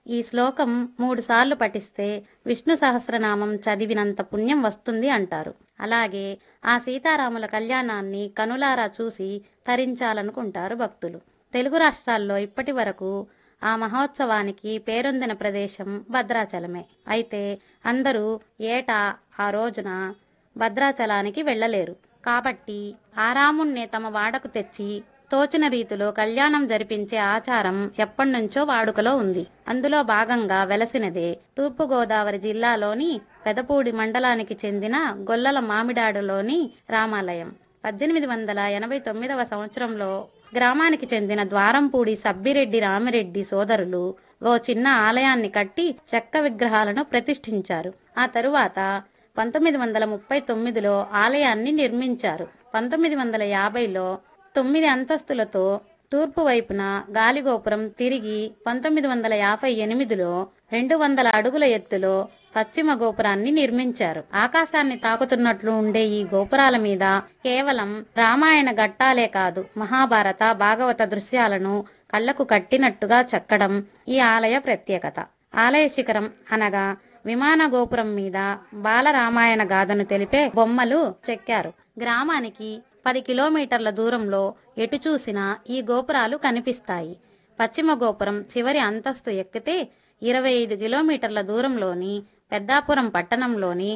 ఈ శ్లోకం మూడుసార్లు పఠిస్తే విష్ణు సహస్రనామం చదివినంత పుణ్యం వస్తుంది అంటారు అలాగే ఆ సీతారాముల కళ్యాణాన్ని కనులారా చూసి తరించాలనుకుంటారు భక్తులు తెలుగు రాష్ట్రాల్లో ఇప్పటి వరకు ఆ మహోత్సవానికి పేరొందిన ప్రదేశం భద్రాచలమే అయితే అందరూ ఏటా ఆ రోజున భద్రాచలానికి వెళ్ళలేరు కాబట్టి ఆ రాముణ్ణే తమ వాడకు తెచ్చి తోచిన రీతిలో కళ్యాణం జరిపించే ఆచారం ఎప్పటినుంచో వాడుకలో ఉంది అందులో భాగంగా వెలసినదే తూర్పుగోదావరి జిల్లాలోని పెదపూడి మండలానికి చెందిన గొల్లల మామిడాడులోని రామాలయం పద్దెనిమిది వందల ఎనభై తొమ్మిదవ సంవత్సరంలో గ్రామానికి చెందిన ద్వారంపూడి సబ్బిరెడ్డి రామిరెడ్డి సోదరులు ఓ చిన్న ఆలయాన్ని కట్టి చెక్క విగ్రహాలను ప్రతిష్ఠించారు ఆ తరువాత పంతొమ్మిది వందల ముప్పై తొమ్మిదిలో ఆలయాన్ని నిర్మించారు పంతొమ్మిది వందల యాభైలో తొమ్మిది అంతస్తులతో తూర్పు వైపున గాలిగోపురం తిరిగి పంతొమ్మిది వందల యాభై ఎనిమిదిలో రెండు వందల అడుగుల ఎత్తులో పశ్చిమ గోపురాన్ని నిర్మించారు ఆకాశాన్ని తాకుతున్నట్లు ఉండే ఈ గోపురాల మీద కేవలం రామాయణ ఘట్టాలే కాదు మహాభారత భాగవత దృశ్యాలను కళ్లకు కట్టినట్టుగా చెక్కడం ఈ ఆలయ ప్రత్యేకత ఆలయ శిఖరం అనగా విమాన గోపురం మీద బాలరామాయణ గాథను తెలిపే బొమ్మలు చెక్కారు గ్రామానికి పది కిలోమీటర్ల దూరంలో ఎటు చూసినా ఈ గోపురాలు కనిపిస్తాయి పశ్చిమ గోపురం చివరి అంతస్తు ఎక్కితే ఇరవై ఐదు కిలోమీటర్ల దూరంలోని పెద్దాపురం పట్టణంలోని